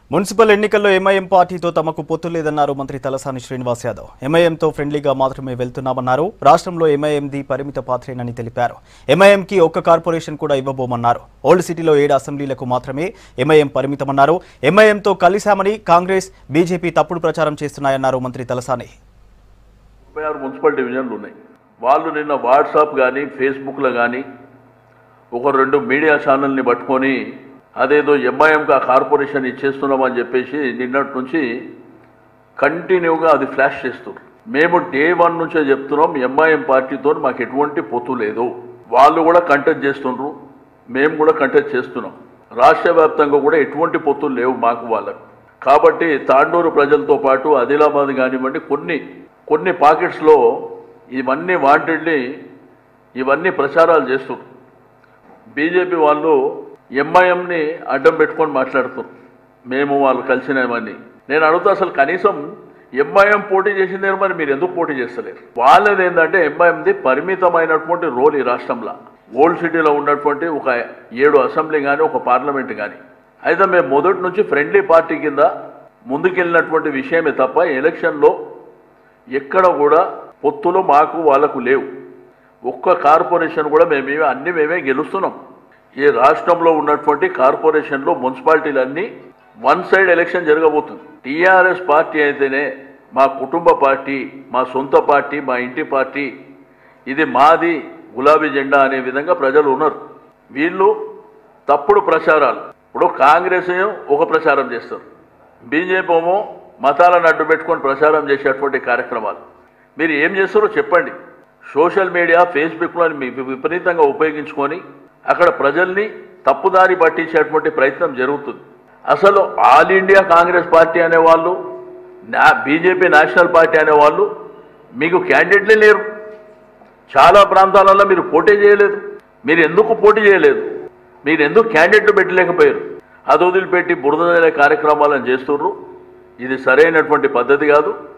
municipal ఎన్నికల్లో MIM పార్టీతో తమకు పొత్తు లేదన్నారు మంత్రి తలసాని శ్రీనివాస్ యాదవ్ ఎంఐఎంతో ఫ్రెండ్లీగా మాత్రమే వెళ్తున్నామన్నారు రాష్ట్రంలో ఎంఐఎంది పరిమిత పాత్రేనని తెలిపారు ఎంఐఎంకి ఒక్క కార్పొరేషన్ కూడా ఇవ్వబోమన్నారు ఓల్డ్ సిటీలో ఏడు అసెంబ్లీలకు మాత్రమే ఎంఐఎం పరిమితమన్నారు ఎంఐఎంతో కలిశామని కాంగ్రెస్ బీజేపీ తప్పుడు ప్రచారం చేస్తున్నాయన్నారు మంత్రి తలసాని ముప్పై ఆరు మున్సిపల్ డివిజన్లు ఉన్నాయి వాళ్ళు నిన్న వాట్సాప్ కానీ ఫేస్బుక్లో కానీ ఒక రెండు మీడియా ఛానల్ని పట్టుకొని అదేదో ఎంఐఎంకి ఆ కార్పొరేషన్ ఇచ్చేస్తున్నామని చెప్పేసి నిన్నటి నుంచి కంటిన్యూగా అది ఫ్లాష్ చేస్తున్నారు మేము డే వన్ నుంచే చెప్తున్నాం ఎంఐఎం పార్టీతో మాకు ఎటువంటి పొత్తు లేదు వాళ్ళు కూడా కంటెస్ట్ చేస్తుండ్రు మేము కూడా కంటెస్ట్ చేస్తున్నాం రాష్ట్ర వ్యాప్తంగా కూడా ఎటువంటి పొత్తులు లేవు మాకు వాళ్ళకు కాబట్టి తాండూరు ప్రజలతో పాటు ఆదిలాబాద్ కానివ్వండి కొన్ని కొన్ని పాకెట్స్లో ఇవన్నీ వాంటెడ్లీ ఇవన్నీ ప్రచారాలు చేస్తున్నారు బీజేపీ వాళ్ళు ఎంఐఎంని అడ్డం పెట్టుకొని మాట్లాడుతున్నారు మేము వాళ్ళు కలిసినవన్నీ నేను అడుగుతా అసలు కనీసం ఎంఐఎం పోటీ చేసిందే మరి మీరు ఎందుకు పోటీ చేస్తలేరు వాళ్ళది ఏంటంటే ఎంఐఎంది పరిమితమైనటువంటి రోల్ ఈ రాష్ట్రంలో ఓల్డ్ సిటీలో ఉన్నటువంటి ఒక ఏడు అసెంబ్లీ కానీ ఒక పార్లమెంట్ కానీ అయితే మేము మొదటి నుంచి ఫ్రెండ్లీ పార్టీ కింద ముందుకెళ్ళినటువంటి విషయమే తప్ప ఎలక్షన్లో ఎక్కడ కూడా పొత్తులు మాకు వాళ్ళకు లేవు ఒక్క కార్పొరేషన్ కూడా మేమే అన్ని మేమే గెలుస్తున్నాం ఈ రాష్ట్రంలో ఉన్నటువంటి కార్పొరేషన్లో మున్సిపాలిటీలు అన్నీ వన్ సైడ్ ఎలక్షన్ జరగబోతుంది టీఆర్ఎస్ పార్టీ అయితేనే మా కుటుంబ పార్టీ మా సొంత పార్టీ మా ఇంటి పార్టీ ఇది మాది గులాబీ జెండా అనే విధంగా ప్రజలు ఉన్నారు వీళ్ళు తప్పుడు ప్రచారాలు ఇప్పుడు కాంగ్రెస్ ఏమో ఒక ప్రచారం చేస్తారు బీజేపీ ఏమో మతాలను అడ్డు పెట్టుకొని ప్రచారం చేసేటువంటి కార్యక్రమాలు మీరు ఏం చేస్తారో చెప్పండి సోషల్ మీడియా ఫేస్బుక్లో మీ విపరీతంగా ఉపయోగించుకొని అక్కడ ప్రజల్ని తప్పుదారి పట్టించేటువంటి ప్రయత్నం జరుగుతుంది అసలు ఆల్ ఇండియా కాంగ్రెస్ పార్టీ అనేవాళ్ళు నా బీజేపీ నేషనల్ పార్టీ అనేవాళ్ళు మీకు క్యాండిడేట్లే లేరు చాలా ప్రాంతాలలో మీరు పోటీ చేయలేదు మీరు ఎందుకు పోటీ చేయలేదు మీరు ఎందుకు క్యాండిడేట్లు పెట్టలేకపోయారు అది వదిలిపెట్టి బురద జల్లే కార్యక్రమాలను చేస్తుర్రు ఇది సరైనటువంటి పద్ధతి కాదు